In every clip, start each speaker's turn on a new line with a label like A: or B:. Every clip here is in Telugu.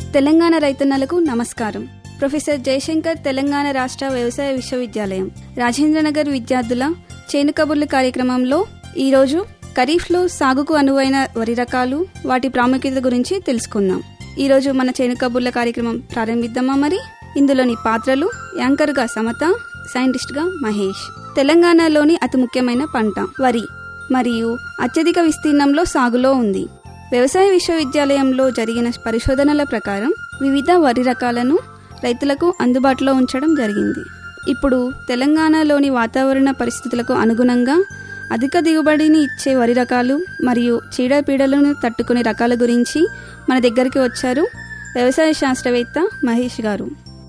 A: తెలంగాణ రైతన్నలకు నమస్కారం ప్రొఫెసర్ జయశంకర్ తెలంగాణ రాష్ట్ర వ్యవసాయ విశ్వవిద్యాలయం రాజేంద్రనగర్ విద్యార్థుల చేను కబుర్లు కార్యక్రమంలో ఈరోజు ఖరీఫ్లో సాగుకు అనువైన వరి రకాలు వాటి ప్రాముఖ్యత గురించి తెలుసుకుందాం ఈరోజు మన చేను కబుర్ల కార్యక్రమం ప్రారంభిద్దామా మరి ఇందులోని పాత్రలు యాంకర్గా సమత సైంటిస్ట్గా మహేష్ తెలంగాణలోని అతి ముఖ్యమైన పంట వరి మరియు అత్యధిక విస్తీర్ణంలో సాగులో ఉంది వ్యవసాయ విశ్వవిద్యాలయంలో జరిగిన పరిశోధనల ప్రకారం వివిధ వరి రకాలను రైతులకు అందుబాటులో ఉంచడం జరిగింది ఇప్పుడు తెలంగాణలోని వాతావరణ పరిస్థితులకు అనుగుణంగా అధిక దిగుబడిని ఇచ్చే వరి రకాలు మరియు చీడపీడలను తట్టుకునే రకాల గురించి మన దగ్గరికి వచ్చారు వ్యవసాయ శాస్త్రవేత్త మహేష్ గారు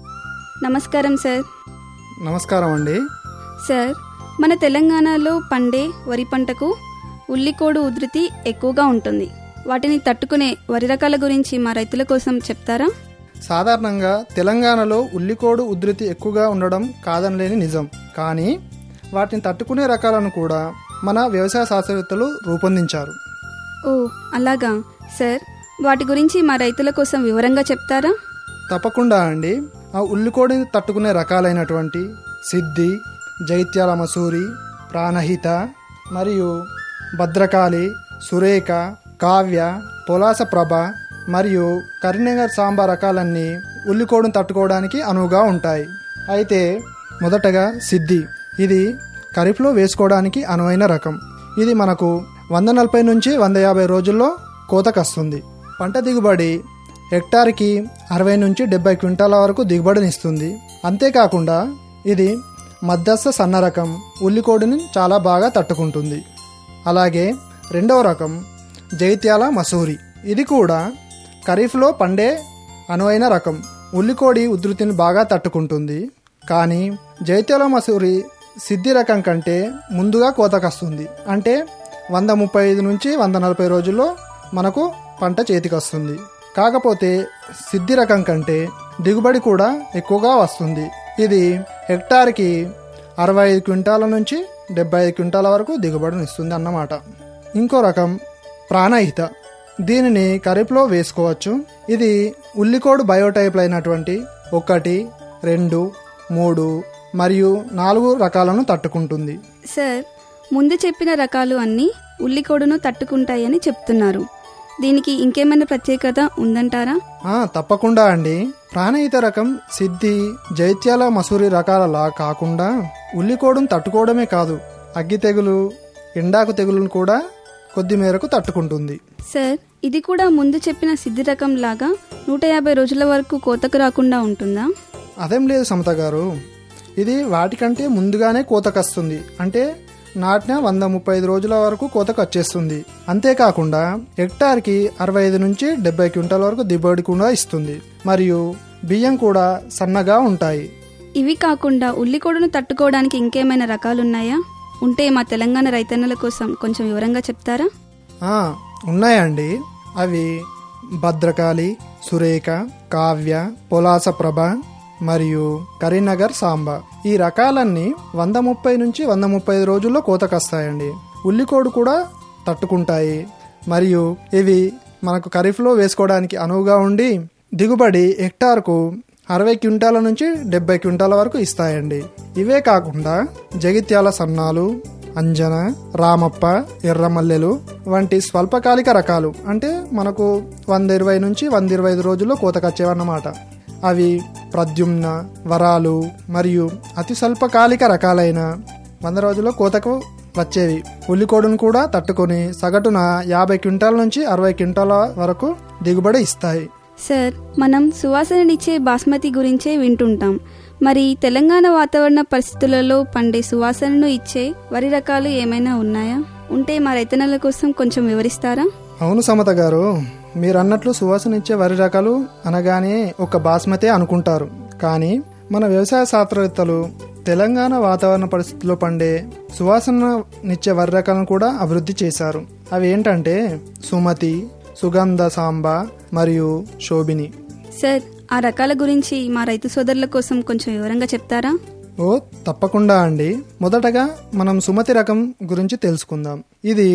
A: నమస్కారం సార్
B: నమస్కారం అండి
A: సార్ మన తెలంగాణలో పండే వరి పంటకు ఉల్లికోడు ఉధృతి ఎక్కువగా ఉంటుంది వాటిని తట్టుకునే వరి రకాల గురించి మా రైతుల కోసం చెప్తారా
B: సాధారణంగా తెలంగాణలో ఉల్లికోడు ఉధృతి ఎక్కువగా ఉండడం కాదనలేని నిజం కానీ వాటిని తట్టుకునే రకాలను కూడా మన వ్యవసాయ శాస్త్రవేత్తలు రూపొందించారు
A: ఓ అలాగా సార్ వాటి గురించి మా రైతుల కోసం వివరంగా చెప్తారా
B: తప్పకుండా అండి ఆ ఉల్లికోడిని తట్టుకునే రకాలైనటువంటి సిద్ధి జైత్యాల మసూరి ప్రాణహిత మరియు భద్రకాళి సురేఖ కావ్య పొలాస ప్రభ మరియు కరీంనగర్ సాంబా రకాలన్నీ ఉల్లికోడును తట్టుకోవడానికి అనువుగా ఉంటాయి అయితే మొదటగా సిద్ధి ఇది ఖరీఫ్లో వేసుకోవడానికి అనువైన రకం ఇది మనకు వంద నలభై నుంచి వంద యాభై రోజుల్లో కోతకొస్తుంది పంట దిగుబడి హెక్టార్కి అరవై నుంచి డెబ్బై క్వింటాల వరకు దిగుబడినిస్తుంది అంతేకాకుండా ఇది మధ్యస్థ సన్న రకం ఉల్లికోడిని చాలా బాగా తట్టుకుంటుంది అలాగే రెండవ రకం జైత్యాల మసూరి ఇది కూడా ఖరీఫ్లో పండే అనువైన రకం ఉల్లికోడి ఉధృతిని బాగా తట్టుకుంటుంది కానీ జైత్యాల మసూరి సిద్ధి రకం కంటే ముందుగా కోతకొస్తుంది అంటే వంద ముప్పై ఐదు నుంచి వంద నలభై రోజుల్లో మనకు పంట చేతికొస్తుంది కాకపోతే సిద్ధి రకం కంటే దిగుబడి కూడా ఎక్కువగా వస్తుంది ఇది హెక్టార్కి అరవై ఐదు క్వింటాల నుంచి డెబ్బై ఐదు క్వింటాల వరకు దిగుబడినిస్తుంది అన్నమాట ఇంకో రకం ప్రాణహిత దీనిని ఖరీఫ్లో వేసుకోవచ్చు ఇది ఉల్లికోడు బయోటైప్లు అయినటువంటి ఒకటి రెండు మూడు మరియు నాలుగు రకాలను తట్టుకుంటుంది
A: సార్ ముందు చెప్పిన రకాలు అన్నీ ఉల్లికోడును తట్టుకుంటాయని చెప్తున్నారు దీనికి ఇంకేమైనా ప్రత్యేకత ఉందంటారా
B: ఆ, తప్పకుండా అండి ప్రాణహిత రకం సిద్ధి జైత్యాల మసూరి రకాలలా కాకుండా ఉల్లికోడును తట్టుకోవడమే కాదు అగ్గి తెగులు ఎండాకు తెగులను కూడా కొద్ది మేరకు తట్టుకుంటుంది
A: సార్ ఇది కూడా ముందు చెప్పిన సిద్ధి రకం లాగా నూట యాభై రోజుల వరకు కోతకు రాకుండా ఉంటుందా
B: అదేం లేదు సమత గారు ఇది వాటికంటే ముందుగానే కోతకొస్తుంది అంటే నాటిన వంద ముప్పై ఐదు రోజుల వరకు కోతకు వచ్చేస్తుంది అంతేకాకుండా హెక్టార్కి అరవై ఐదు నుంచి డెబ్బై క్వింటాల వరకు దిగుబడి కూడా ఇస్తుంది మరియు బియ్యం కూడా సన్నగా ఉంటాయి
A: ఇవి కాకుండా ఉల్లికోడును తట్టుకోవడానికి ఇంకేమైనా రకాలున్నాయా ఉంటే మా తెలంగాణ రైతన్నల కోసం కొంచెం వివరంగా చెప్తారా
B: ఆ, ఉన్నాయండి అవి భద్రకాళి సురేఖ కావ్య పొలాస ప్రభ మరియు కరీంనగర్ సాంబా ఈ రకాలన్నీ వంద ముప్పై నుంచి వంద ముప్పై ఐదు రోజుల్లో కోతకొస్తాయండి ఉల్లికోడు కూడా తట్టుకుంటాయి మరియు ఇవి మనకు ఖరీఫ్లో వేసుకోవడానికి అనువుగా ఉండి దిగుబడి హెక్టార్కు అరవై క్వింటాల నుంచి డెబ్బై క్వింటాల వరకు ఇస్తాయండి ఇవే కాకుండా జగిత్యాల సన్నాలు అంజన రామప్ప ఎర్రమల్లెలు వంటి స్వల్పకాలిక రకాలు అంటే మనకు వంద ఇరవై నుంచి వంద ఇరవై ఐదు రోజుల్లో కోతకొచ్చేవన్నమాట అవి ప్రద్యుమ్న వరాలు మరియు అతి స్వల్పకాలిక రకాలైన వంద రోజుల్లో కోతకు వచ్చేవి ఉల్లికోడును కూడా తట్టుకొని సగటున యాభై క్వింటాల నుంచి అరవై క్వింటాల వరకు దిగుబడి ఇస్తాయి
A: సార్ మనం సువాసననిచ్చే బాస్మతి గురించే వింటుంటాం మరి తెలంగాణ వాతావరణ పరిస్థితులలో పండే సువాసనను ఇచ్చే వరి రకాలు ఏమైనా ఉన్నాయా ఉంటే మా రైతన్నల కోసం కొంచెం వివరిస్తారా
B: అవును సమత గారు మీరు అన్నట్లు సువాసన ఇచ్చే వరి రకాలు అనగానే ఒక బాస్మతే అనుకుంటారు కానీ మన వ్యవసాయ శాస్త్రవేత్తలు తెలంగాణ వాతావరణ పరిస్థితుల్లో పండే సువాసననిచ్చే వరి రకాలను కూడా అభివృద్ధి చేశారు అవి ఏంటంటే సుమతి సుగంధ సాంబ మరియు శోభిని
A: సార్ ఆ రకాల గురించి మా రైతు సోదరుల కోసం కొంచెం వివరంగా చెప్తారా
B: ఓ తప్పకుండా అండి మొదటగా మనం సుమతి రకం గురించి తెలుసుకుందాం ఇది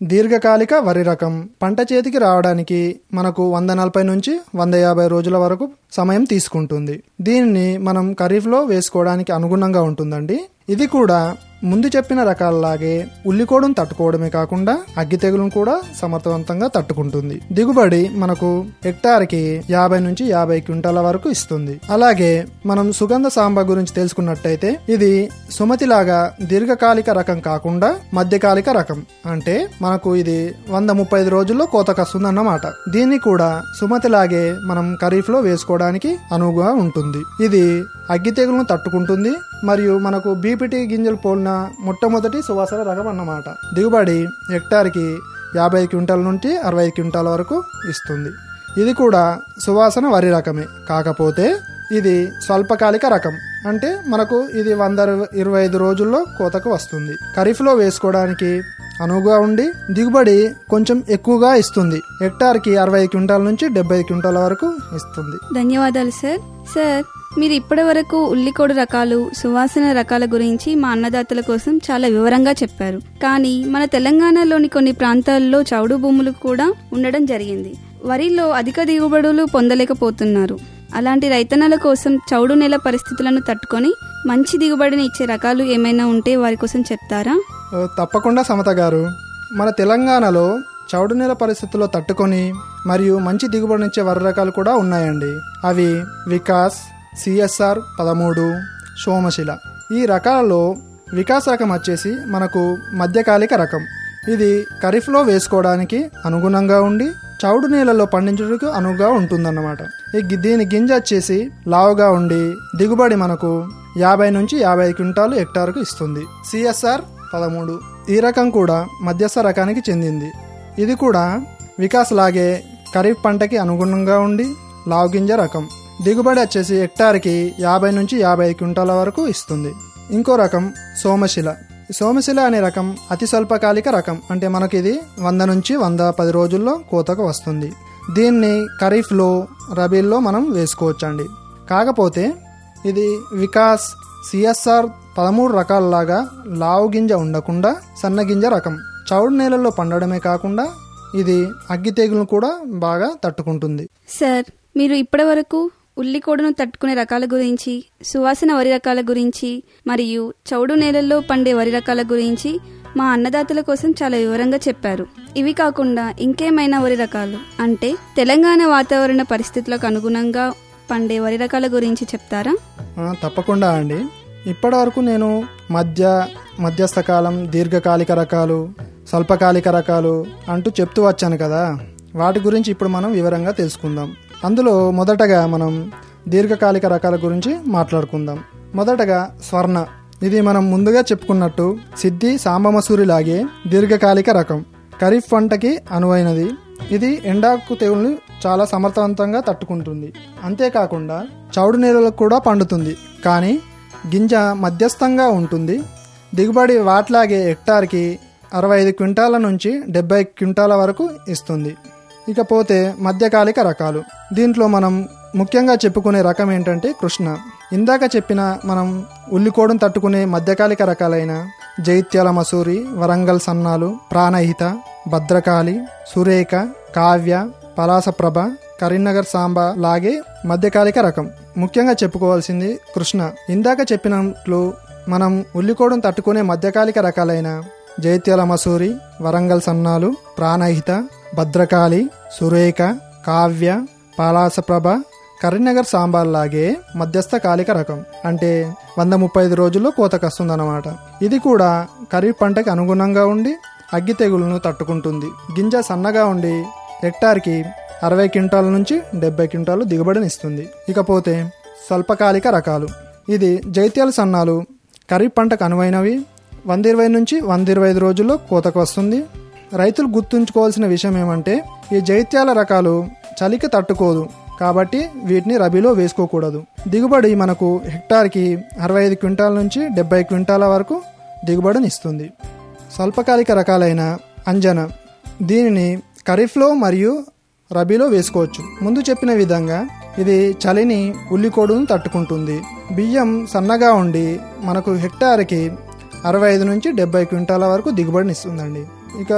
B: దీర్ఘకాలిక వరి రకం పంట చేతికి రావడానికి మనకు వంద నలభై నుంచి వంద యాభై రోజుల వరకు సమయం తీసుకుంటుంది దీనిని మనం ఖరీఫ్లో వేసుకోవడానికి అనుగుణంగా ఉంటుందండి ఇది కూడా ముందు చెప్పిన రకాలలాగే ఉల్లికోడును తట్టుకోవడమే కాకుండా అగ్గి తెగులను కూడా సమర్థవంతంగా తట్టుకుంటుంది దిగుబడి మనకు హెక్టార్కి యాభై నుంచి యాభై క్వింటాల వరకు ఇస్తుంది అలాగే మనం సుగంధ సాంబ గురించి తెలుసుకున్నట్టయితే ఇది సుమతిలాగా దీర్ఘకాలిక రకం కాకుండా మధ్యకాలిక రకం అంటే మనకు ఇది వంద ముప్పై ఐదు రోజుల్లో కోతకు వస్తుందన్నమాట దీన్ని కూడా సుమతిలాగే మనం ఖరీఫ్ లో వేసుకోవడానికి అనువుగా ఉంటుంది ఇది అగ్గి తెగులను తట్టుకుంటుంది మరియు మనకు బీపీటీ గింజలు పోలిన మొట్టమొదటి సువాసన రకం అన్నమాట దిగుబడి హెక్టార్కి యాభై క్వింటాల నుండి అరవై క్వింటాల వరకు ఇస్తుంది ఇది కూడా సువాసన వరి రకమే కాకపోతే ఇది స్వల్పకాలిక రకం అంటే మనకు ఇది వంద ఇరవై ఐదు రోజుల్లో కోతకు వస్తుంది ఖరీఫ్లో వేసుకోవడానికి అనువుగా ఉండి దిగుబడి కొంచెం ఎక్కువగా ఇస్తుంది హెక్టార్కి అరవై క్వింటాల నుంచి డెబ్బై క్వింటాల వరకు ఇస్తుంది
A: ధన్యవాదాలు సార్ సార్ మీరు ఇప్పటి వరకు ఉల్లికోడు రకాలు సువాసన రకాల గురించి మా అన్నదాతల కోసం చాలా వివరంగా చెప్పారు కానీ మన తెలంగాణలోని కొన్ని ప్రాంతాల్లో చౌడు భూములు కూడా ఉండడం జరిగింది వరిలో అధిక దిగుబడులు పొందలేకపోతున్నారు అలాంటి రైతన్నల కోసం చౌడు నేల పరిస్థితులను తట్టుకొని మంచి దిగుబడిని ఇచ్చే రకాలు ఏమైనా ఉంటే వారి కోసం చెప్తారా
B: ఓ, తప్పకుండా సమత గారు మన తెలంగాణలో చౌడు నేల పరిస్థితుల్లో తట్టుకొని మరియు మంచి దిగుబడినిచ్చే వరి రకాలు కూడా ఉన్నాయండి అవి వికాస్ సిఎస్ఆర్ పదమూడు సోమశిల ఈ రకాలలో వికాస్ రకం వచ్చేసి మనకు మధ్యకాలిక రకం ఇది ఖరీఫ్లో వేసుకోవడానికి అనుగుణంగా ఉండి చౌడు నేలలో పండించడానికి అనువుగా ఉంటుందన్నమాట ఈ గి- దీని గింజ వచ్చేసి లావుగా ఉండి దిగుబడి మనకు యాభై నుంచి యాభై క్వింటాలు హెక్టార్కు ఇస్తుంది సిఎస్ఆర్ పదమూడు ఈ రకం కూడా మధ్యస్థ రకానికి చెందింది ఇది కూడా వికాస్ లాగే ఖరీఫ్ పంటకి అనుగుణంగా ఉండి లావు గింజ రకం దిగుబడి వచ్చేసి హెక్టార్కి యాభై నుంచి యాభై క్వింటాల వరకు ఇస్తుంది ఇంకో రకం సోమశిల ఈ సోమశిల అనే రకం అతి స్వల్పకాలిక రకం అంటే మనకి ఇది వంద నుంచి వంద పది రోజుల్లో కోతకు వస్తుంది దీన్ని ఖరీఫ్లో రబీల్లో మనం వేసుకోవచ్చండి కాకపోతే ఇది వికాస్ సిఎస్ఆర్ పదమూడు రకాలలాగా లావు గింజ ఉండకుండా సన్న గింజ రకం చౌడు నేలల్లో పండడమే కాకుండా ఇది అగ్గి తెగులను కూడా బాగా తట్టుకుంటుంది
A: సార్ మీరు ఇప్పటి వరకు ఉల్లికోడును తట్టుకునే రకాల గురించి సువాసన వరి రకాల గురించి మరియు చౌడు నేలల్లో పండే వరి రకాల గురించి మా అన్నదాతల కోసం చాలా వివరంగా చెప్పారు ఇవి కాకుండా ఇంకేమైనా వరి రకాలు అంటే తెలంగాణ వాతావరణ పరిస్థితులకు అనుగుణంగా పండే వరి రకాల గురించి చెప్తారా
B: ఆ, తప్పకుండా అండి ఇప్పటి వరకు నేను మధ్య మధ్యస్థ కాలం దీర్ఘకాలిక రకాలు స్వల్పకాలిక రకాలు అంటూ చెప్తూ వచ్చాను కదా వాటి గురించి ఇప్పుడు మనం వివరంగా తెలుసుకుందాం అందులో మొదటగా మనం దీర్ఘకాలిక రకాల గురించి మాట్లాడుకుందాం మొదటగా స్వర్ణ ఇది మనం ముందుగా చెప్పుకున్నట్టు సిద్ధి సాంబమసూరి లాగే దీర్ఘకాలిక రకం ఖరీఫ్ పంటకి అనువైనది ఇది ఎండాకు తెగుల్ని చాలా సమర్థవంతంగా తట్టుకుంటుంది అంతేకాకుండా చౌడు నేలలకు కూడా పండుతుంది కానీ గింజ మధ్యస్థంగా ఉంటుంది దిగుబడి వాట్లాగే హెక్టార్కి అరవై ఐదు క్వింటాల నుంచి డెబ్బై క్వింటాల వరకు ఇస్తుంది ఇకపోతే మధ్యకాలిక రకాలు దీంట్లో మనం ముఖ్యంగా చెప్పుకునే రకం ఏంటంటే కృష్ణ ఇందాక చెప్పిన మనం ఉల్లికోడును తట్టుకునే మధ్యకాలిక రకాలైన జైత్యాల మసూరి వరంగల్ సన్నాలు ప్రాణహిత భద్రకాళి సురేఖ కావ్య పలాసప్రభ కరీంనగర్ సాంబా లాగే మధ్యకాలిక రకం ముఖ్యంగా చెప్పుకోవాల్సింది కృష్ణ ఇందాక చెప్పినట్లు మనం ఉల్లికోడును తట్టుకునే మధ్యకాలిక రకాలైన జైత్యాల మసూరి వరంగల్ సన్నాలు ప్రాణహిత భద్రకాళి సురేఖ కావ్య పాలాసప్రభ కరీంనగర్ సాంబార్ లాగే మధ్యస్థ కాలిక రకం అంటే వంద ముప్పై ఐదు రోజుల్లో కోతకు వస్తుందన్నమాట ఇది కూడా ఖరీఫ్ పంటకి అనుగుణంగా ఉండి అగ్గి తెగులను తట్టుకుంటుంది గింజ సన్నగా ఉండి హెక్టార్కి అరవై క్వింటాల నుంచి డెబ్బై క్వింటాలు దిగుబడినిస్తుంది ఇకపోతే స్వల్పకాలిక రకాలు ఇది జైత్యాల సన్నాలు ఖరీఫ్ పంటకు అనువైనవి వంద ఇరవై నుంచి వంద ఇరవై ఐదు రోజుల్లో కోతకు వస్తుంది రైతులు గుర్తుంచుకోవాల్సిన విషయం ఏమంటే ఈ జైత్యాల రకాలు చలికి తట్టుకోదు కాబట్టి వీటిని రబీలో వేసుకోకూడదు దిగుబడి మనకు హెక్టార్కి అరవై ఐదు క్వింటాల నుంచి డెబ్బై క్వింటాల వరకు దిగుబడినిస్తుంది స్వల్పకాలిక రకాలైన అంజన దీనిని ఖరీఫ్లో మరియు రబీలో వేసుకోవచ్చు ముందు చెప్పిన విధంగా ఇది చలిని ఉల్లికోడును తట్టుకుంటుంది బియ్యం సన్నగా ఉండి మనకు హెక్టార్కి అరవై ఐదు నుంచి డెబ్బై క్వింటాల వరకు దిగుబడిని ఇస్తుందండి ఇక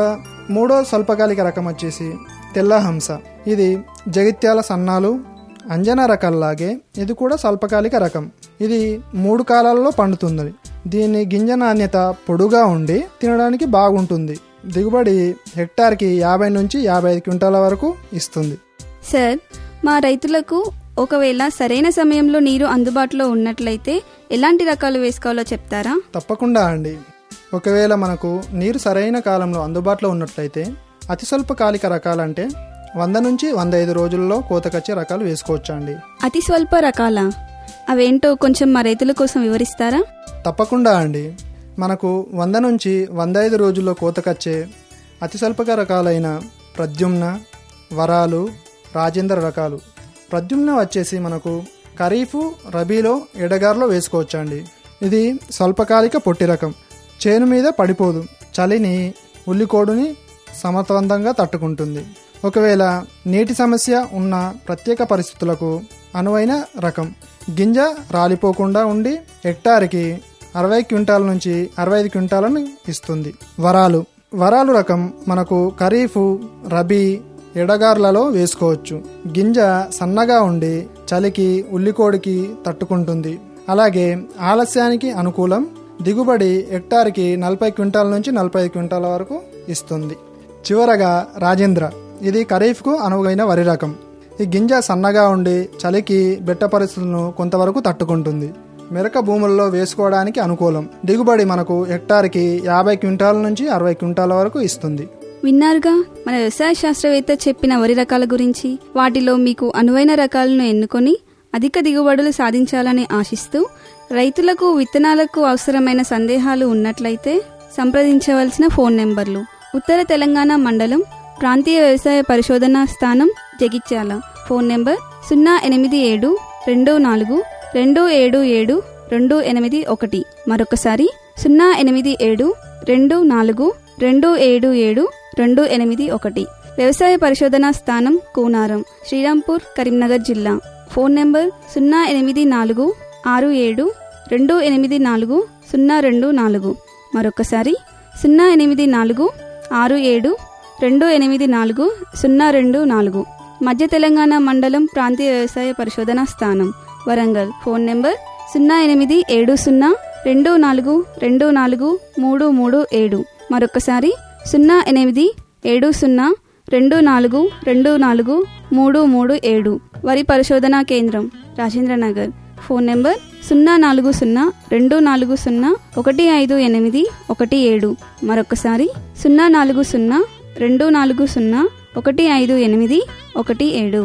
B: మూడో స్వల్పకాలిక రకం వచ్చేసి తెల్లహంస ఇది జగిత్యాల సన్నాలు అంజనా రకాల్లాగే ఇది కూడా స్వల్పకాలిక రకం ఇది మూడు కాలాలలో పండుతుంది దీని గింజ నాణ్యత పొడుగా ఉండి తినడానికి బాగుంటుంది దిగుబడి హెక్టార్కి యాభై నుంచి యాభై ఐదు క్వింటాల వరకు ఇస్తుంది
A: సార్ మా రైతులకు ఒకవేళ సరైన సమయంలో నీరు అందుబాటులో ఉన్నట్లయితే ఎలాంటి రకాలు వేసుకోవాలో చెప్తారా
B: తప్పకుండా అండి ఒకవేళ మనకు నీరు సరైన కాలంలో అందుబాటులో ఉన్నట్లయితే అతి స్వల్పకాలిక రకాలంటే వంద నుంచి వంద ఐదు రోజుల్లో కోతకొచ్చే రకాలు వేసుకోవచ్చు అండి
A: అతి స్వల్ప రకాల అవేంటో కొంచెం మా రైతుల కోసం వివరిస్తారా
B: తప్పకుండా అండి మనకు వంద నుంచి వంద ఐదు రోజుల్లో కోతకొచ్చే అతి స్వల్పక రకాలైన ప్రద్యుమ్న వరాలు రాజేంద్ర రకాలు ప్రద్యుమ్న వచ్చేసి మనకు ఖరీఫ్ రబీలో ఎడగారులో వేసుకోవచ్చు అండి ఇది స్వల్పకాలిక పొట్టి రకం చేను మీద పడిపోదు చలిని ఉల్లికోడుని సమర్థవంతంగా తట్టుకుంటుంది ఒకవేళ నీటి సమస్య ఉన్న ప్రత్యేక పరిస్థితులకు అనువైన రకం గింజ రాలిపోకుండా ఉండి హెక్టార్కి అరవై క్వింటాల నుంచి అరవై ఐదు క్వింటాలను ఇస్తుంది వరాలు వరాలు రకం మనకు ఖరీఫ్ రబీ ఎడగార్లలో వేసుకోవచ్చు గింజ సన్నగా ఉండి చలికి ఉల్లికోడికి తట్టుకుంటుంది అలాగే ఆలస్యానికి అనుకూలం దిగుబడి హెక్టార్కి నలభై క్వింటాల నుంచి నలభై ఐదు క్వింటాల వరకు ఇస్తుంది చివరగా రాజేంద్ర ఇది ఖరీఫ్కు అనువైన వరి రకం ఈ గింజ సన్నగా ఉండి చలికి బెట్ట పరిస్థితులను కొంతవరకు తట్టుకుంటుంది మెరక భూముల్లో వేసుకోవడానికి అనుకూలం దిగుబడి మనకు హెక్టార్కి యాభై క్వింటాల నుంచి అరవై క్వింటాల వరకు ఇస్తుంది
A: విన్నారుగా మన వ్యవసాయ శాస్త్రవేత్త చెప్పిన వరి రకాల గురించి వాటిలో మీకు అనువైన రకాలను ఎన్నుకొని అధిక దిగుబడులు సాధించాలని ఆశిస్తూ రైతులకు విత్తనాలకు అవసరమైన సందేహాలు ఉన్నట్లయితే సంప్రదించవలసిన ఫోన్ నెంబర్లు ఉత్తర తెలంగాణ మండలం ప్రాంతీయ వ్యవసాయ పరిశోధనా స్థానం జగిత్యాల ఫోన్ నెంబర్ సున్నా ఎనిమిది ఏడు రెండు నాలుగు రెండు ఏడు ఏడు రెండు ఎనిమిది ఒకటి మరొకసారి సున్నా ఎనిమిది ఏడు రెండు నాలుగు రెండు ఏడు ఏడు రెండు ఎనిమిది ఒకటి వ్యవసాయ పరిశోధనా స్థానం కూనారం శ్రీరాంపూర్ కరీంనగర్ జిల్లా ఫోన్ నెంబర్ సున్నా ఎనిమిది నాలుగు ఆరు ఏడు రెండు ఎనిమిది నాలుగు సున్నా రెండు నాలుగు మరొకసారి సున్నా ఎనిమిది నాలుగు ఆరు ఏడు రెండు ఎనిమిది నాలుగు సున్నా రెండు నాలుగు మధ్య తెలంగాణ మండలం ప్రాంతీయ వ్యవసాయ పరిశోధనా స్థానం వరంగల్ ఫోన్ నెంబర్ సున్నా ఎనిమిది ఏడు సున్నా రెండు నాలుగు రెండు నాలుగు మూడు మూడు ఏడు మరొకసారి సున్నా ఎనిమిది ఏడు సున్నా రెండు నాలుగు రెండు నాలుగు మూడు మూడు ఏడు వరి పరిశోధనా కేంద్రం రాజేంద్రనగర్ ఫోన్ నెంబర్ సున్నా నాలుగు సున్నా రెండు నాలుగు సున్నా ఒకటి ఐదు ఎనిమిది ఒకటి ఏడు మరొకసారి సున్నా నాలుగు సున్నా రెండు నాలుగు సున్నా ఒకటి ఐదు ఎనిమిది ఒకటి ఏడు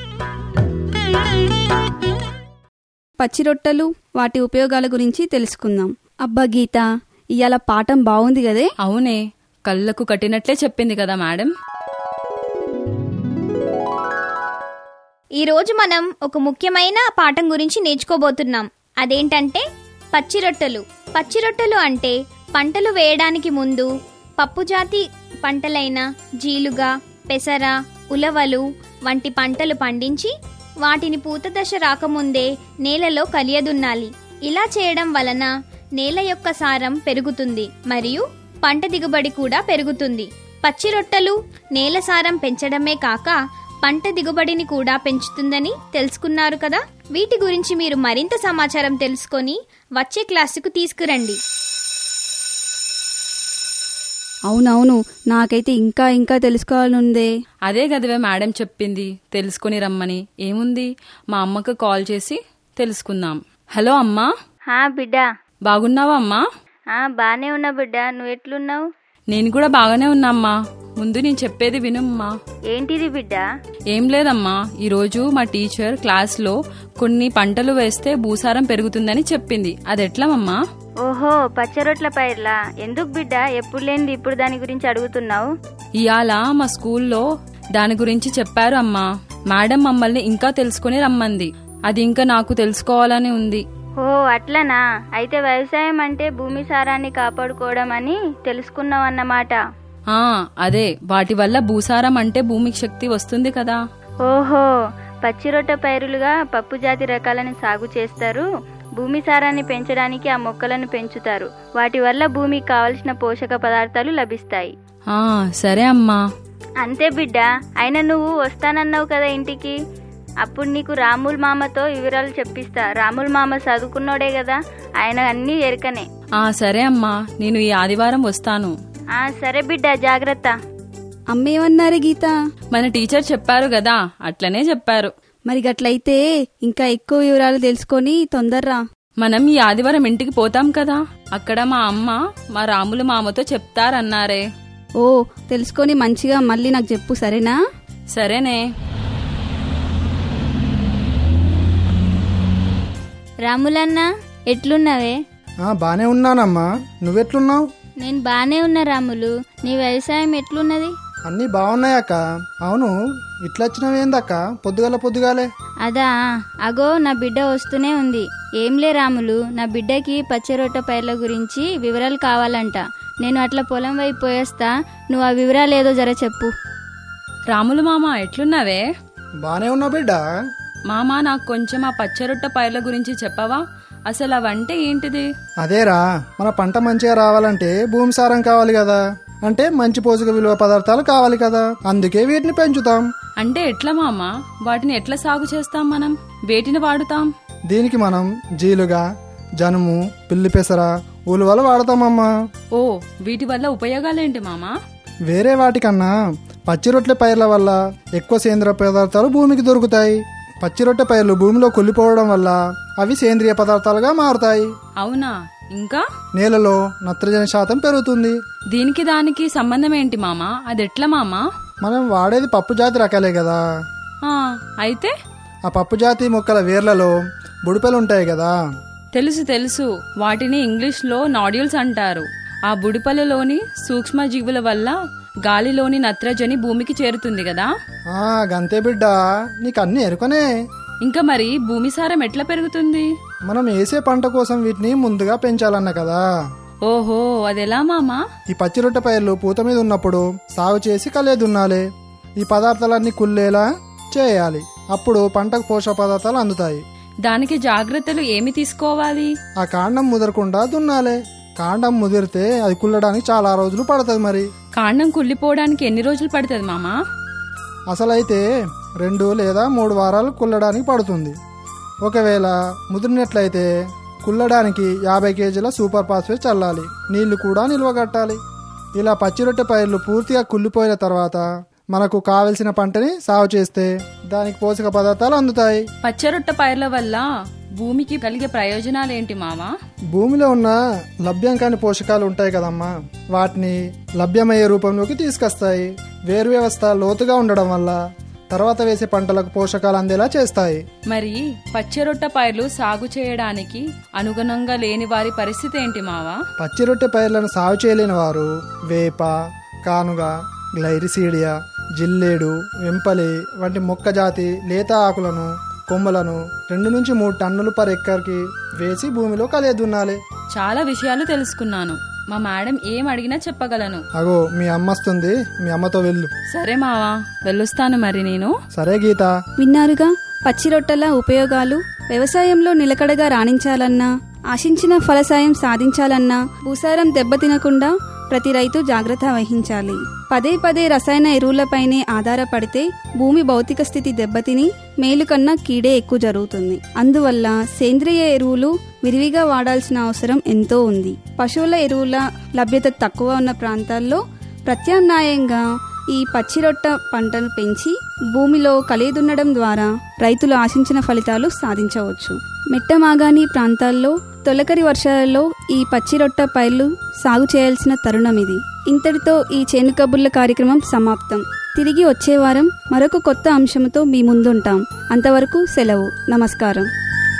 A: పచ్చి రొట్టెలు వాటి ఉపయోగాల గురించి తెలుసుకుందాం అబ్బా గీత ఇవాళ పాఠం బాగుంది కదే
C: అవునే కళ్ళకు కట్టినట్లే చెప్పింది కదా మేడం
D: ఈరోజు మనం ఒక ముఖ్యమైన పాఠం గురించి నేర్చుకోబోతున్నాం అదేంటంటే పచ్చి రొట్టెలు పచ్చి రొట్టెలు అంటే పంటలు వేయడానికి ముందు పప్పుజాతి పంటలైన జీలుగా పెసర ఉలవలు వంటి పంటలు పండించి వాటిని పూత దశ రాకముందే నేలలో కలియదున్నాలి ఇలా చేయడం వలన నేల యొక్క సారం పెరుగుతుంది మరియు పంట దిగుబడి కూడా పెరుగుతుంది పచ్చి రొట్టెలు నేల సారం పెంచడమే కాక పంట దిగుబడిని కూడా పెంచుతుందని తెలుసుకున్నారు కదా వీటి గురించి మీరు మరింత సమాచారం తెలుసుకొని వచ్చే క్లాసుకు తీసుకురండి
A: అవునవును నాకైతే ఇంకా ఇంకా తెలుసుకోవాలనుందే
C: అదే గదివే మేడం చెప్పింది తెలుసుకొని రమ్మని ఏముంది మా అమ్మకు కాల్ చేసి తెలుసుకుందాం హలో అమ్మా
E: హా బిడ్డ
C: బాగున్నావా అమ్మా
E: ఆ బానే ఉన్నా బిడ్డ నువ్వు ఎట్లున్నావు
C: నేను కూడా బాగానే ఉన్నామ్మా ముందు నేను చెప్పేది వినమ్మా
E: ఏంటిది బిడ్డ
C: ఏం లేదమ్మా ఈరోజు మా టీచర్ క్లాస్లో కొన్ని పంటలు వేస్తే భూసారం పెరుగుతుందని చెప్పింది అది ఎట్లమమ్మా
E: ఓహో పచ్చరొట్ల పైర్లా ఎందుకు బిడ్డ ఎప్పుడు లేనిది ఇప్పుడు దాని గురించి అడుగుతున్నావు
C: ఇవాళ మా స్కూల్లో దాని గురించి చెప్పారు అమ్మా మేడం మమ్మల్ని ఇంకా తెలుసుకుని రమ్మంది అది ఇంకా నాకు తెలుసుకోవాలని ఉంది
E: ఓ అట్లనా అయితే వ్యవసాయం అంటే భూమి సారాన్ని కాపాడుకోవడం అని తెలుసుకున్నావన్నమాట
C: ఆ అదే వాటి వల్ల భూసారం అంటే భూమికి శక్తి వస్తుంది కదా
E: ఓహో పచ్చిరొట్ట పైరులుగా పప్పు జాతి రకాలను సాగు చేస్తారు భూమి సారాన్ని పెంచడానికి ఆ మొక్కలను పెంచుతారు వాటి వల్ల భూమికి కావలసిన పోషక పదార్థాలు లభిస్తాయి
C: ఆ సరే అమ్మా
E: అంతే బిడ్డ అయినా నువ్వు వస్తానన్నావు కదా ఇంటికి అప్పుడు నీకు రాముల్ మామతో వివరాలు చెప్పిస్తా రాముల్ మామ చదువుకున్నోడే కదా ఆయన అన్నీ ఎరకనే
C: ఆ సరే అమ్మా నేను ఈ ఆదివారం వస్తాను
E: ఆ సరే బిడ్డ జాగ్రత్త
A: అమ్మేమన్నారు గీత
C: మన టీచర్ చెప్పారు కదా అట్లనే చెప్పారు
A: మరి గట్లయితే ఇంకా ఎక్కువ వివరాలు తెలుసుకొని తొందర్రా
C: మనం ఈ ఆదివారం ఇంటికి పోతాం కదా అక్కడ మా అమ్మ మా రాముల మామతో చెప్తారన్నారే
A: ఓ తెలుసుకొని మంచిగా మళ్ళీ నాకు చెప్పు సరేనా
C: సరేనే
F: రాములన్న ఎట్లున్నావే
B: ఆ, బానే ఉన్నానమ్మా నువ్వెట్లున్నావు
F: నేను బానే ఉన్నా రాములు నీ వ్యవసాయం ఎట్లున్నది
B: అన్నీ బాగున్నాయక్క అవును ఇట్లొచ్చినవేందక్క పొద్దుగాల పొద్దుగాలే
F: అదా అగో నా బిడ్డ వస్తూనే ఉంది ఏంలే రాములు నా బిడ్డకి పచ్చరొట్ట పైర్ల గురించి వివరాలు కావాలంట నేను అట్లా పొలం వైపు పోయేస్తా నువ్వు ఆ వివరాలు ఏదో జర చెప్పు
C: రాముల మామ ఎట్లున్నావే
B: బానే ఉన్నా బిడ్డ
C: మామ నాకు కొంచెం ఆ పచ్చరొట్ట పైర్ల గురించి చెప్పవా అసలు అవంటే ఏంటిది
B: అదేరా మన పంట మంచిగా రావాలంటే భూమి సారం కావాలి కదా అంటే మంచి పోషక విలువ పదార్థాలు కావాలి కదా అందుకే వీటిని పెంచుతాం
C: అంటే ఎట్లా మామ వాటిని ఎట్లా సాగు చేస్తాం మనం వేటిని వాడుతాం
B: దీనికి మనం జీలుగా జనుము పిల్లి పెసర ఉలువలు వాడతామమ్మా
C: ఓ వీటి వల్ల ఉపయోగాలేంటి మామా
B: వేరే వాటికన్నా పచ్చి రొట్టె పైర్ల వల్ల ఎక్కువ సేంద్రియ పదార్థాలు భూమికి దొరుకుతాయి పచ్చి రొట్టె పైర్లు భూమిలో కుళ్ళిపోవడం వల్ల అవి సేంద్రియ పదార్థాలుగా మారుతాయి
C: అవునా ఇంకా
B: నేలలో నత్రజని శాతం పెరుగుతుంది
C: దీనికి దానికి సంబంధం ఏంటి మామా అది ఎట్లా మామా
B: మనం వాడేది పప్పు జాతి రకాలే కదా
C: ఆ, అయితే
B: ఆ పప్పు జాతి మొక్కల వేర్లలో బుడిపెలు ఉంటాయి కదా
C: తెలుసు తెలుసు వాటిని ఇంగ్లీష్లో నాడ్యూల్స్ అంటారు ఆ బుడిపలలోని సూక్ష్మజీవుల వల్ల గాలిలోని నత్రజని భూమికి చేరుతుంది కదా
B: ఆ గంతే బిడ్డ నీకు అన్ని ఎరుకనే
C: ఇంకా మరి భూమి సారం ఎట్లా పెరుగుతుంది
B: మనం వేసే పంట కోసం వీటిని ముందుగా పెంచాలన్న కదా
C: ఓహో అదెలా మామా
B: ఈ పచ్చి రొట్టె పైర్లు పూత మీద ఉన్నప్పుడు సాగు చేసి కలే దున్నాలి ఈ పదార్థాలన్నీ కుళ్ళేలా చేయాలి అప్పుడు పంటకు పోషక పదార్థాలు అందుతాయి
C: దానికి జాగ్రత్తలు ఏమి తీసుకోవాలి
B: ఆ కాండం ముదరకుండా దున్నాలి కాండం ముదిరితే అది కుళ్ళడానికి చాలా రోజులు పడుతుంది మరి
C: కాండం కుళ్ళిపోవడానికి ఎన్ని రోజులు పడుతుంది మామా
B: అసలైతే రెండు లేదా మూడు వారాలు కుల్లడానికి పడుతుంది ఒకవేళ ముదిరినట్లయితే కుల్లడానికి యాభై కేజీల సూపర్ ఫాస్ఫేట్ చల్లాలి నీళ్లు కూడా నిల్వగట్టాలి ఇలా పచ్చి రొట్టె పైర్లు పూర్తిగా కుళ్ళిపోయిన తర్వాత మనకు కావలసిన పంటని సాగు చేస్తే దానికి పోషక పదార్థాలు అందుతాయి
C: పచ్చరొట్ట పైర్ల వల్ల భూమికి కలిగే ప్రయోజనాలేంటి మామా
B: భూమిలో ఉన్న లభ్యం కాని పోషకాలు ఉంటాయి కదమ్మా వాటిని లభ్యమయ్యే రూపంలోకి తీసుకొస్తాయి వేరు వ్యవస్థ లోతుగా ఉండడం వల్ల తర్వాత వేసే పంటలకు పోషకాలు అందేలా చేస్తాయి
C: మరి పచ్చరొట్ట పైర్లు సాగు చేయడానికి అనుగుణంగా లేని వారి పరిస్థితి ఏంటి మావా
B: పచ్చి రొట్టె పైర్లను సాగు చేయలేని వారు వేప కానుగ గ్లైరిసీడియా జిల్లేడు వెంపలి వంటి మొక్క జాతి లేత ఆకులను కొమ్మలను రెండు నుంచి మూడు టన్నులు పర్ ఎక్కర్కి వేసి భూమిలో కలియ దున్నాలి
C: చాలా విషయాలు తెలుసుకున్నాను మా మేడం ఏం అడిగినా చెప్పగలను
B: అగో మీ అమ్మ వస్తుంది మీ అమ్మతో వెళ్ళు
C: సరే మావా వెళ్ళొస్తాను మరి నేను
B: సరే గీత
A: విన్నారుగా పచ్చి రొట్టెల ఉపయోగాలు వ్యవసాయంలో నిలకడగా రాణించాలన్నా ఆశించిన ఫలసాయం సాధించాలన్నా భూసారం దెబ్బతినకుండా ప్రతి రైతు జాగ్రత్త వహించాలి పదే పదే రసాయన ఎరువులపైనే ఆధారపడితే భూమి భౌతిక స్థితి దెబ్బతిని మేలు కన్నా కీడే ఎక్కువ జరుగుతుంది అందువల్ల సేంద్రియ ఎరువులు విరివిగా వాడాల్సిన అవసరం ఎంతో ఉంది పశువుల ఎరువుల లభ్యత తక్కువ ఉన్న ప్రాంతాల్లో ప్రత్యామ్నాయంగా ఈ పచ్చిరొట్ట పంటను పెంచి భూమిలో కలిదున్నడం ద్వారా రైతులు ఆశించిన ఫలితాలు సాధించవచ్చు మెట్టమాగాని ప్రాంతాల్లో తొలకరి వర్షాలలో ఈ పచ్చిరొట్ట పైర్లు సాగు చేయాల్సిన తరుణం ఇది ఇంతటితో ఈ చేను కబుర్ల కార్యక్రమం సమాప్తం తిరిగి వచ్చే వారం మరొక కొత్త అంశంతో మీ ముందుంటాం అంతవరకు సెలవు నమస్కారం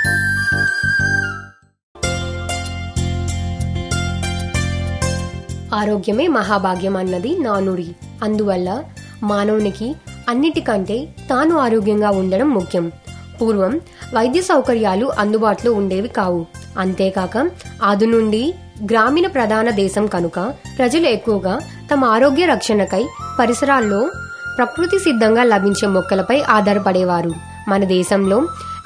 G: ఆరోగ్యమే మహాభాగ్యం అన్నది నానుడి అందువల్ల మానవునికి అన్నిటికంటే తాను ఆరోగ్యంగా ఉండడం ముఖ్యం పూర్వం వైద్య సౌకర్యాలు అందుబాటులో ఉండేవి కావు అంతేకాక ఆదు నుండి గ్రామీణ ప్రధాన దేశం కనుక ప్రజలు ఎక్కువగా తమ ఆరోగ్య రక్షణకై పరిసరాల్లో ప్రకృతి సిద్ధంగా లభించే మొక్కలపై ఆధారపడేవారు మన దేశంలో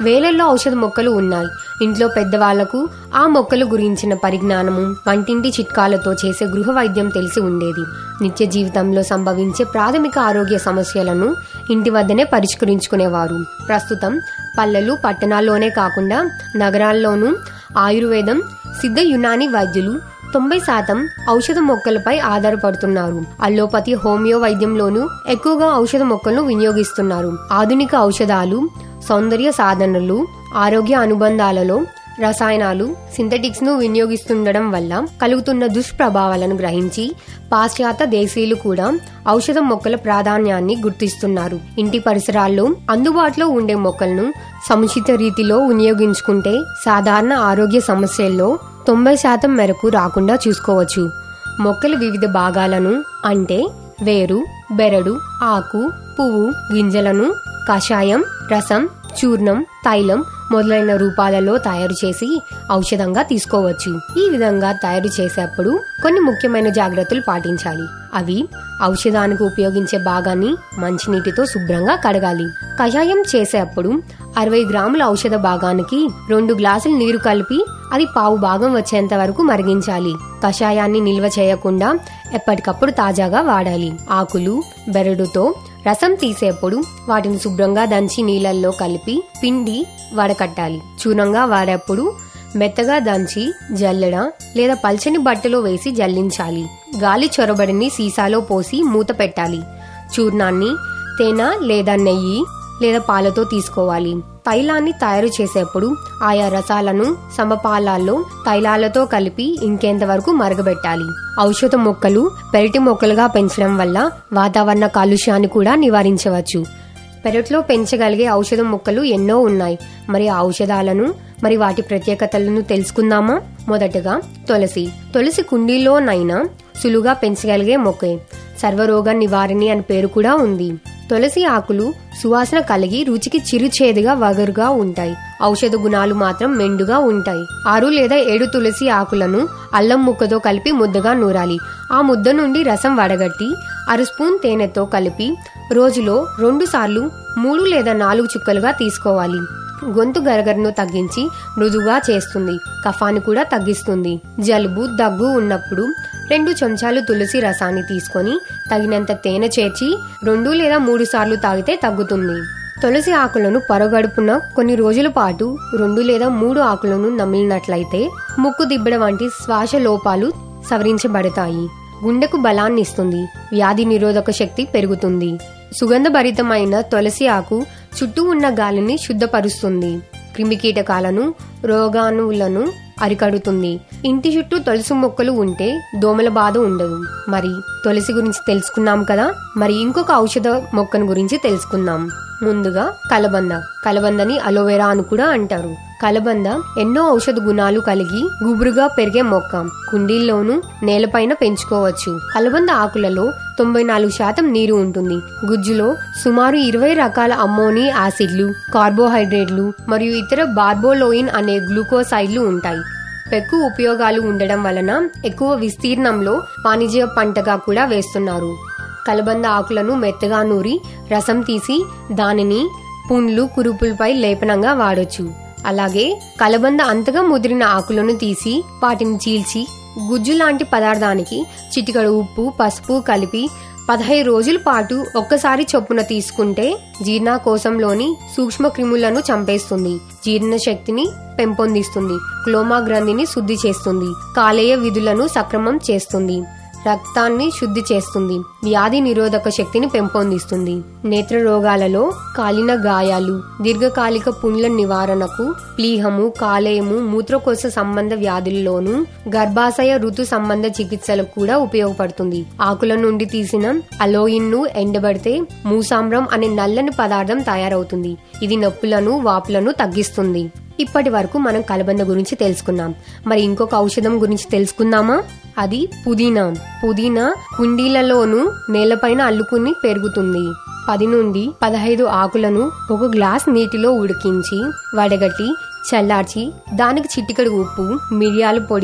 G: వేలల్లో ఔషధ మొక్కలు ఉన్నాయి ఇంట్లో పెద్దవాళ్లకు ఆ మొక్కలు గురించిన పరిజ్ఞానము వంటింటి చిట్కాలతో చేసే గృహ వైద్యం తెలిసి ఉండేది నిత్య జీవితంలో సంభవించే ప్రాథమిక ఆరోగ్య సమస్యలను ఇంటి వద్దనే పరిష్కరించుకునేవారు ప్రస్తుతం పల్లెలు పట్టణాల్లోనే కాకుండా నగరాల్లోనూ ఆయుర్వేదం సిద్ధ యునాని వైద్యులు తొంభై శాతం ఔషధ మొక్కలపై ఆధారపడుతున్నారు అల్లోపతి హోమియో వైద్యంలోనూ ఎక్కువగా ఔషధ మొక్కలను వినియోగిస్తున్నారు ఆధునిక ఔషధాలు సౌందర్య సాధనలు ఆరోగ్య అనుబంధాలలో రసాయనాలు సింథటిక్స్ ను వినియోగిస్తుండడం వల్ల కలుగుతున్న దుష్ప్రభావాలను గ్రహించి పాశ్చాత్య దేశీయులు కూడా ఔషధ మొక్కల ప్రాధాన్యాన్ని గుర్తిస్తున్నారు ఇంటి పరిసరాల్లో అందుబాటులో ఉండే మొక్కలను సముచిత రీతిలో వినియోగించుకుంటే సాధారణ ఆరోగ్య సమస్యల్లో తొంభై శాతం మేరకు రాకుండా చూసుకోవచ్చు మొక్కల వివిధ భాగాలను అంటే వేరు బెరడు ఆకు పువ్వు గింజలను కషాయం రసం చూర్ణం తైలం మొదలైన రూపాలలో తయారు చేసి ఔషధంగా తీసుకోవచ్చు ఈ విధంగా తయారు చేసేప్పుడు కొన్ని ముఖ్యమైన జాగ్రత్తలు పాటించాలి అవి ఔషధానికి ఉపయోగించే భాగాన్ని మంచినీటితో శుభ్రంగా కడగాలి కషాయం చేసేప్పుడు అరవై గ్రాముల ఔషధ భాగానికి రెండు గ్లాసులు నీరు కలిపి అది పావు భాగం వచ్చేంత వరకు మరిగించాలి కషాయాన్ని నిల్వ చేయకుండా ఎప్పటికప్పుడు తాజాగా వాడాలి ఆకులు బెరడుతో రసం తీసేప్పుడు వాటిని శుభ్రంగా దంచి నీళ్ళల్లో కలిపి పిండి వడకట్టాలి చూర్ణంగా వాడేప్పుడు మెత్తగా దంచి జల్లెడ లేదా పల్చని బట్టలో వేసి జల్లించాలి గాలి చొరబడిని సీసాలో పోసి మూత పెట్టాలి చూర్ణాన్ని తేనె లేదా నెయ్యి లేదా పాలతో తీసుకోవాలి తైలాన్ని తయారు చేసేప్పుడు ఆయా రసాలను సమపాలాల్లో తైలాలతో కలిపి ఇంకేంత వరకు మరగబెట్టాలి ఔషధ మొక్కలు పెరటి మొక్కలుగా పెంచడం వల్ల వాతావరణ కాలుష్యాన్ని కూడా నివారించవచ్చు పెరట్లో పెంచగలిగే ఔషధ మొక్కలు ఎన్నో ఉన్నాయి మరి ఆ ఔషధాలను మరి వాటి ప్రత్యేకతలను తెలుసుకుందామా మొదటగా తులసి తులసి కుండీలోనైనా సులువుగా పెంచగలిగే మొక్కే సర్వరోగ నివారణి అని పేరు కూడా ఉంది తులసి ఆకులు సువాసన కలిగి రుచికి చిరుచేదుగా వగరుగా ఉంటాయి ఔషధ గుణాలు మాత్రం మెండుగా ఉంటాయి ఆరు లేదా ఏడు తులసి ఆకులను అల్లం ముక్కతో కలిపి ముద్దగా నూరాలి ఆ ముద్ద నుండి రసం వడగట్టి అర స్పూన్ తేనెతో కలిపి రోజులో రెండు సార్లు మూడు లేదా నాలుగు చుక్కలుగా తీసుకోవాలి గొంతు గరగరను తగ్గించి మృదుగా చేస్తుంది కఫాన్ని కూడా తగ్గిస్తుంది జలుబు దగ్గు ఉన్నప్పుడు రెండు చెంచాలు తులసి రసాన్ని తీసుకొని తగినంత తేనె చేర్చి రెండు లేదా మూడు సార్లు తాగితే తగ్గుతుంది తులసి ఆకులను పరగడుపున కొన్ని రోజుల పాటు రెండు లేదా మూడు ఆకులను నమిలినట్లయితే ముక్కు దిబ్బడ వంటి శ్వాస లోపాలు సవరించబడతాయి గుండెకు బలాన్ని ఇస్తుంది వ్యాధి నిరోధక శక్తి పెరుగుతుంది సుగంధభరితమైన తులసి ఆకు చుట్టూ ఉన్న గాలిని శుద్ధపరుస్తుంది క్రిమికీటకాలను రోగాణువులను అరికడుతుంది ఇంటి చుట్టూ తులసి మొక్కలు ఉంటే దోమల బాధ ఉండదు మరి తులసి గురించి తెలుసుకున్నాం కదా మరి ఇంకొక ఔషధ మొక్కను గురించి తెలుసుకుందాం ముందుగా కలబంద కలబందని అలోవెరా అని కూడా అంటారు కలబంద ఎన్నో ఔషధ గుణాలు కలిగి గుబురుగా పెరిగే మొక్క కుండీల్లోనూ నేలపైన పెంచుకోవచ్చు కలబంద ఆకులలో తొంభై నాలుగు శాతం నీరు ఉంటుంది గుజ్జులో సుమారు ఇరవై రకాల అమ్మోని యాసిడ్లు కార్బోహైడ్రేట్లు మరియు ఇతర బార్బోలోయిన్ అనే గ్లూకోసైడ్లు ఉంటాయి పెక్కు ఉపయోగాలు ఉండడం వలన ఎక్కువ విస్తీర్ణంలో వాణిజ్య పంటగా కూడా వేస్తున్నారు కలబంద ఆకులను మెత్తగా నూరి రసం తీసి దానిని పుండ్లు కురుపులపై లేపనంగా వాడొచ్చు అలాగే కలబంద అంతగా ముదిరిన ఆకులను తీసి వాటిని చీల్చి గుజ్జు లాంటి పదార్థానికి చిటికడు ఉప్పు పసుపు కలిపి పదహైదు రోజుల పాటు ఒక్కసారి చొప్పున తీసుకుంటే జీర్ణకోశంలోని సూక్ష్మ క్రిములను చంపేస్తుంది జీర్ణ శక్తిని పెంపొందిస్తుంది క్లోమా గ్రంథిని శుద్ధి చేస్తుంది కాలేయ విధులను సక్రమం చేస్తుంది రక్తాన్ని శుద్ధి చేస్తుంది వ్యాధి నిరోధక శక్తిని పెంపొందిస్తుంది నేత్ర రోగాలలో కాలిన గాయాలు దీర్ఘకాలిక పుండ్ల నివారణకు ప్లీహము కాలేయము మూత్రకోశ సంబంధ వ్యాధుల్లోనూ గర్భాశయ ఋతు సంబంధ చికిత్సలకు కూడా ఉపయోగపడుతుంది ఆకుల నుండి తీసిన అలోయిన్ ను ఎండబడితే మూసామ్రం అనే నల్లని పదార్థం తయారవుతుంది ఇది నొప్పులను వాపులను తగ్గిస్తుంది ఇప్పటి వరకు మనం కలబంద గురించి తెలుసుకున్నాం మరి ఇంకొక ఔషధం గురించి తెలుసుకుందామా అది పుదీనా పుదీనా కుండీలలోనూ నేలపైన అల్లుకుని పెరుగుతుంది పది నుండి పదహైదు ఆకులను ఒక గ్లాస్ నీటిలో ఉడికించి వడగట్టి చల్లార్చి దానికి చిటికడు ఉప్పు మిరియాల పొడి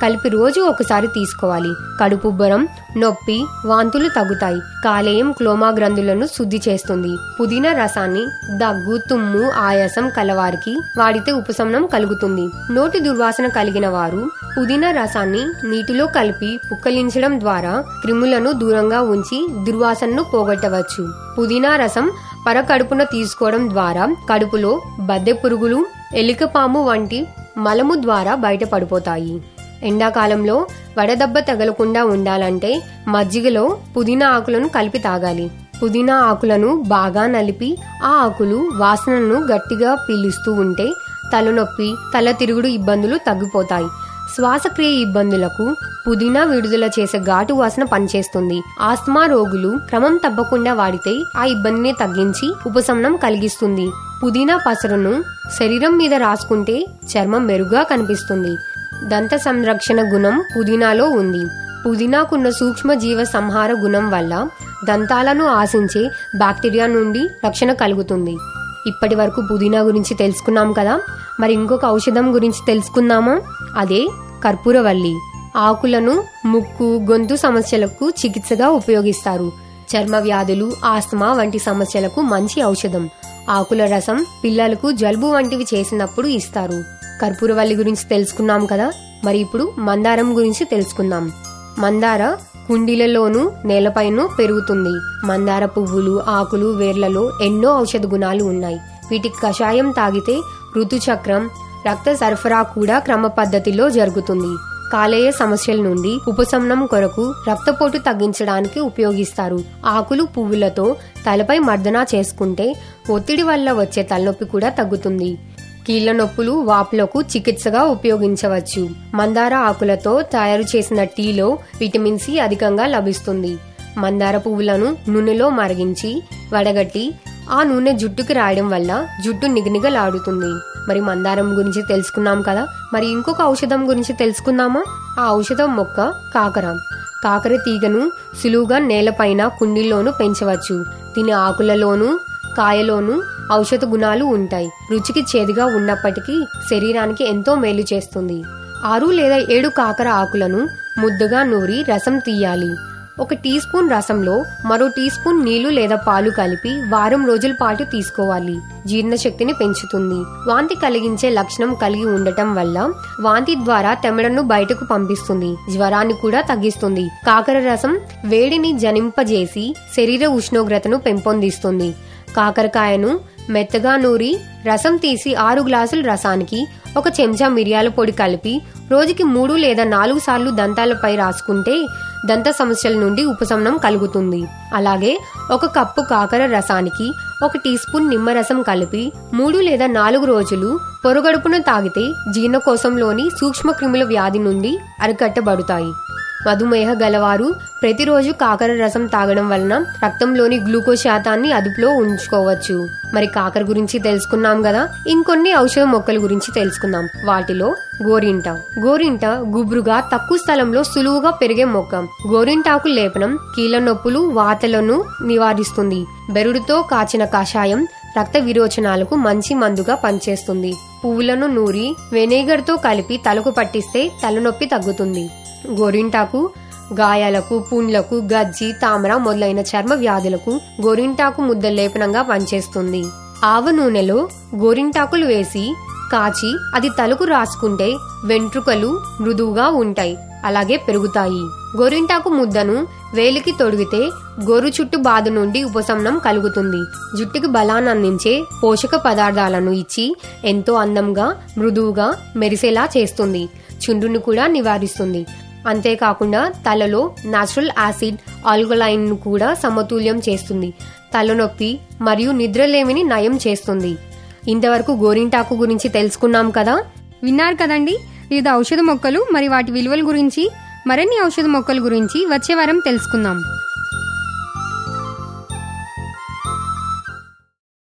G: కలిపి రోజు ఒకసారి తీసుకోవాలి కడుపుబ్బరం నొప్పి వాంతులు తగ్గుతాయి కాలేయం క్లోమా గ్రంథులను శుద్ధి చేస్తుంది పుదీనా రసాన్ని దగ్గు తుమ్ము ఆయాసం కలవారికి వాడితే ఉపశమనం కలుగుతుంది నోటి దుర్వాసన కలిగిన వారు పుదీనా రసాన్ని నీటిలో కలిపి పుక్కలించడం ద్వారా క్రిములను దూరంగా ఉంచి దుర్వాసనను పోగొట్టవచ్చు పుదీనా రసం పరకడుపున తీసుకోవడం ద్వారా కడుపులో బద్దె పురుగులు ఎలికపాము వంటి మలము ద్వారా బయటపడిపోతాయి ఎండాకాలంలో వడదెబ్బ తగలకుండా ఉండాలంటే మజ్జిగలో పుదీనా ఆకులను కలిపి తాగాలి పుదీనా ఆకులను బాగా నలిపి ఆ ఆకులు వాసనను గట్టిగా పీలుస్తూ ఉంటే తలనొప్పి తల తిరుగుడు ఇబ్బందులు తగ్గిపోతాయి శ్వాసక్రియ ఇబ్బందులకు పుదీనా విడుదల చేసే ఘాటు వాసన పనిచేస్తుంది ఆస్మా రోగులు క్రమం తప్పకుండా వాడితే ఆ ఇబ్బందిని తగ్గించి ఉపశమనం కలిగిస్తుంది పుదీనా పసరును శరీరం మీద రాసుకుంటే చర్మం మెరుగ్గా కనిపిస్తుంది దంత సంరక్షణ గుణం పుదీనాలో ఉంది పుదీనాకున్న సూక్ష్మ జీవ సంహార గుణం వల్ల దంతాలను ఆశించే బ్యాక్టీరియా నుండి రక్షణ కలుగుతుంది ఇప్పటి వరకు పుదీనా గురించి తెలుసుకున్నాం కదా మరి ఇంకొక ఔషధం గురించి తెలుసుకుందామా అదే కర్పూరవల్లి ఆకులను ముక్కు గొంతు సమస్యలకు చికిత్సగా ఉపయోగిస్తారు చర్మ వ్యాధులు ఆస్తమా వంటి సమస్యలకు మంచి ఔషధం ఆకుల రసం పిల్లలకు జలుబు వంటివి చేసినప్పుడు ఇస్తారు కర్పూరవల్లి గురించి తెలుసుకున్నాం కదా మరి ఇప్పుడు మందారం గురించి తెలుసుకుందాం మందార కుండీలలోనూ నేలపైనూ పెరుగుతుంది మందార పువ్వులు ఆకులు వేర్లలో ఎన్నో ఔషధ గుణాలు ఉన్నాయి వీటికి కషాయం తాగితే ఋతుచక్రం రక్త సరఫరా కూడా క్రమ పద్ధతిలో జరుగుతుంది కాలేయ సమస్యల నుండి ఉపశమనం కొరకు రక్తపోటు తగ్గించడానికి ఉపయోగిస్తారు ఆకులు పువ్వులతో తలపై మర్దన చేసుకుంటే ఒత్తిడి వల్ల వచ్చే తలనొప్పి కూడా తగ్గుతుంది కీళ్ల నొప్పులు వాపులకు చికిత్సగా ఉపయోగించవచ్చు మందార ఆకులతో తయారు చేసిన టీలో విటమిన్ సి అధికంగా లభిస్తుంది మందార పువ్వులను నూనెలో మరిగించి వడగట్టి ఆ నూనె జుట్టుకి రాయడం వల్ల జుట్టు నిగనిగలాడుతుంది మరి మందారం గురించి తెలుసుకున్నాం కదా మరి ఇంకొక ఔషధం గురించి తెలుసుకుందామా ఆ ఔషధం మొక్క కాకర కాకర తీగను సులువుగా నేలపైన కుండీల్లోనూ పెంచవచ్చు దీని ఆకులలోనూ కాయలోనూ ఔషధ గుణాలు ఉంటాయి రుచికి చేదుగా ఉన్నప్పటికీ శరీరానికి ఎంతో మేలు చేస్తుంది ఆరు లేదా ఏడు కాకర ఆకులను ముద్దగా నూరి రసం తీయాలి ఒక టీ స్పూన్ రసంలో మరో టీ స్పూన్ నీళ్లు లేదా పాలు కలిపి వారం రోజుల పాటు తీసుకోవాలి జీర్ణశక్తిని పెంచుతుంది వాంతి కలిగించే లక్షణం కలిగి ఉండటం వల్ల వాంతి ద్వారా తెమడను బయటకు పంపిస్తుంది జ్వరాన్ని కూడా తగ్గిస్తుంది కాకర రసం వేడిని జనింపజేసి శరీర ఉష్ణోగ్రతను పెంపొందిస్తుంది కాకరకాయను మెత్తగా నూరి రసం తీసి ఆరు గ్లాసుల రసానికి ఒక చెంచా మిరియాల పొడి కలిపి రోజుకి మూడు లేదా నాలుగు సార్లు దంతాలపై రాసుకుంటే దంత సమస్యల నుండి ఉపశమనం కలుగుతుంది అలాగే ఒక కప్పు కాకర రసానికి ఒక టీ స్పూన్ నిమ్మరసం కలిపి మూడు లేదా నాలుగు రోజులు పొరగడుపున తాగితే జీర్ణకోశంలోని సూక్ష్మక్రిముల వ్యాధి నుండి అరికట్టబడతాయి మధుమేహ గలవారు ప్రతిరోజు కాకర రసం తాగడం వలన రక్తంలోని గ్లూకోజ్ శాతాన్ని అదుపులో ఉంచుకోవచ్చు మరి కాకర గురించి తెలుసుకున్నాం కదా ఇంకొన్ని ఔషధ మొక్కల గురించి తెలుసుకుందాం వాటిలో గోరింట గోరింట గుబురుగా తక్కువ స్థలంలో సులువుగా పెరిగే మొక్క గోరింటాకు లేపనం కీళ్ళ నొప్పులు వాతలను నివారిస్తుంది బెరుడుతో కాచిన కషాయం రక్త విరోచనాలకు మంచి మందుగా పనిచేస్తుంది పువ్వులను నూరి వెనేగర్తో కలిపి తలకు పట్టిస్తే తలనొప్పి తగ్గుతుంది గోరింటాకు గాయాలకు పుండ్లకు గజ్జి తామర మొదలైన చర్మ వ్యాధులకు గోరింటాకు ముద్ద లేపనంగా పనిచేస్తుంది ఆవ నూనెలో గోరింటాకులు వేసి కాచి అది తలకు రాసుకుంటే వెంట్రుకలు మృదువుగా ఉంటాయి అలాగే పెరుగుతాయి గోరింటాకు ముద్దను వేలికి తొడిగితే గోరు చుట్టు బాధ నుండి ఉపశమనం కలుగుతుంది జుట్టుకి బలాన్ని అందించే పోషక పదార్థాలను ఇచ్చి ఎంతో అందంగా మృదువుగా మెరిసేలా చేస్తుంది చుండును కూడా నివారిస్తుంది అంతేకాకుండా తలలో నాచురల్ యాసిడ్ ఆల్కలైన్ ను కూడా సమతుల్యం చేస్తుంది తలనొప్పి మరియు నిద్రలేమిని నయం చేస్తుంది ఇంతవరకు గోరింటాకు గురించి తెలుసుకున్నాం కదా
H: విన్నారు కదండి వివిధ ఔషధ మొక్కలు మరి వాటి విలువల గురించి మరిన్ని ఔషధ మొక్కల గురించి వచ్చే వారం తెలుసుకుందాం